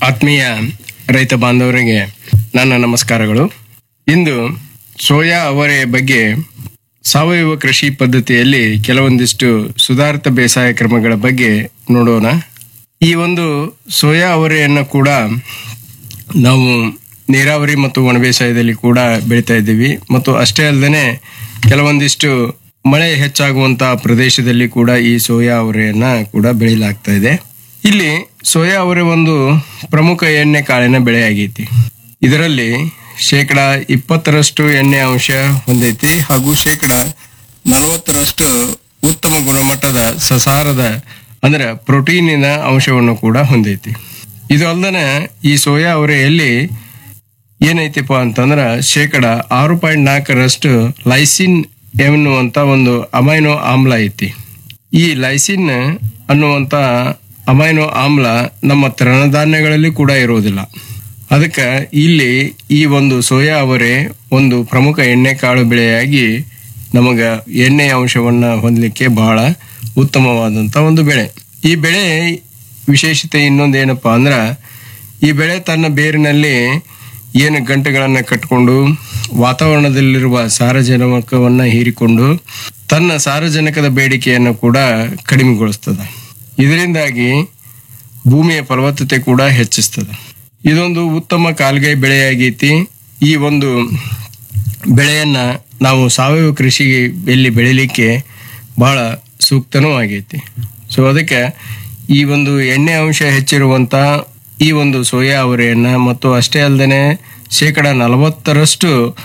ಆತ್ಮೀಯ ರೈತ ಬಾಂಧವರಿಗೆ ನನ್ನ ನಮಸ್ಕಾರಗಳು ಇಂದು ಸೋಯಾ ಅವರೆ ಬಗ್ಗೆ ಸಾವಯವ ಕೃಷಿ ಪದ್ಧತಿಯಲ್ಲಿ ಕೆಲವೊಂದಿಷ್ಟು ಸುಧಾರಿತ ಬೇಸಾಯ ಕ್ರಮಗಳ ಬಗ್ಗೆ ನೋಡೋಣ ಈ ಒಂದು ಸೋಯಾ ಅವರೆಯನ್ನು ಕೂಡ ನಾವು ನೀರಾವರಿ ಮತ್ತು ಒಣ ಬೇಸಾಯದಲ್ಲಿ ಕೂಡ ಬೆಳಿತಾ ಇದ್ದೀವಿ ಮತ್ತು ಅಷ್ಟೇ ಅಲ್ಲದೆ ಕೆಲವೊಂದಿಷ್ಟು ಮಳೆ ಹೆಚ್ಚಾಗುವಂತಹ ಪ್ರದೇಶದಲ್ಲಿ ಕೂಡ ಈ ಸೋಯಾ ಅವರೆಯನ್ನ ಕೂಡ ಬೆಳೆಯಲಾಗ್ತಾ ಇದೆ ಇಲ್ಲಿ ಸೋಯಾ ಅವರೆ ಒಂದು ಪ್ರಮುಖ ಎಣ್ಣೆ ಕಾಳಿನ ಬೆಳೆ ಆಗೈತಿ ಇದರಲ್ಲಿ ಶೇಕಡ ಇಪ್ಪತ್ತರಷ್ಟು ಎಣ್ಣೆ ಅಂಶ ಹೊಂದೈತಿ ಹಾಗೂ ಶೇಕಡ ನಲವತ್ತರಷ್ಟು ಉತ್ತಮ ಗುಣಮಟ್ಟದ ಸಸಾರದ ಅಂದ್ರೆ ಪ್ರೋಟೀನಿನ ಅಂಶವನ್ನು ಕೂಡ ಹೊಂದೈತಿ ಇದು ಅಲ್ಲದೆ ಈ ಸೋಯಾ ಅವರೆಯಲ್ಲಿ ಏನೈತಿಪ್ಪ ಅಂತಂದ್ರ ಶೇಕಡ ಆರು ಪಾಯಿಂಟ್ ನಾಲ್ಕರಷ್ಟು ಲೈಸಿನ್ ಎನ್ನುವಂತ ಒಂದು ಅಮೈನೋ ಆಮ್ಲ ಐತಿ ಈ ಲೈಸಿನ್ ಅನ್ನುವಂತ ಅಮೈನೋ ಆಮ್ಲ ನಮ್ಮ ತೃಣಧಾನ್ಯಗಳಲ್ಲಿ ಕೂಡ ಇರೋದಿಲ್ಲ ಅದಕ್ಕೆ ಇಲ್ಲಿ ಈ ಒಂದು ಸೋಯಾ ಅವರೆ ಒಂದು ಪ್ರಮುಖ ಎಣ್ಣೆ ಕಾಳು ಬೆಳೆಯಾಗಿ ನಮಗ ಎಣ್ಣೆ ಅಂಶವನ್ನ ಹೊಂದಲಿಕ್ಕೆ ಬಹಳ ಉತ್ತಮವಾದಂತ ಒಂದು ಬೆಳೆ ಈ ಬೆಳೆ ವಿಶೇಷತೆ ಇನ್ನೊಂದು ಏನಪ್ಪಾ ಅಂದ್ರ ಈ ಬೆಳೆ ತನ್ನ ಬೇರಿನಲ್ಲಿ ಏನು ಗಂಟೆಗಳನ್ನು ಕಟ್ಟಿಕೊಂಡು ವಾತಾವರಣದಲ್ಲಿರುವ ಸಾರಜನಕವನ್ನ ಹೀರಿಕೊಂಡು ತನ್ನ ಸಾರಜನಕದ ಬೇಡಿಕೆಯನ್ನು ಕೂಡ ಕಡಿಮೆಗೊಳಿಸ್ತದೆ ಇದರಿಂದಾಗಿ ಭೂಮಿಯ ಫಲವತ್ತತೆ ಕೂಡ ಹೆಚ್ಚಿಸ್ತದೆ ಇದೊಂದು ಉತ್ತಮ ಕಾಲ್ಗೈ ಬೆಳೆಯಾಗೈತಿ ಈ ಒಂದು ಬೆಳೆಯನ್ನ ನಾವು ಸಾವಯವ ಕೃಷಿಯಲ್ಲಿ ಬೆಳಿಲಿಕ್ಕೆ ಬಹಳ ಸೂಕ್ತನೂ ಆಗೈತಿ ಸೊ ಅದಕ್ಕೆ ಈ ಒಂದು ಎಣ್ಣೆ ಅಂಶ ಹೆಚ್ಚಿರುವಂತ ಈ ಒಂದು ಸೋಯಾ ಅವರೆಯನ್ನ ಮತ್ತು ಅಷ್ಟೇ ಅಲ್ಲದೆ ಶೇಕಡ ನಲವತ್ತರಷ್ಟು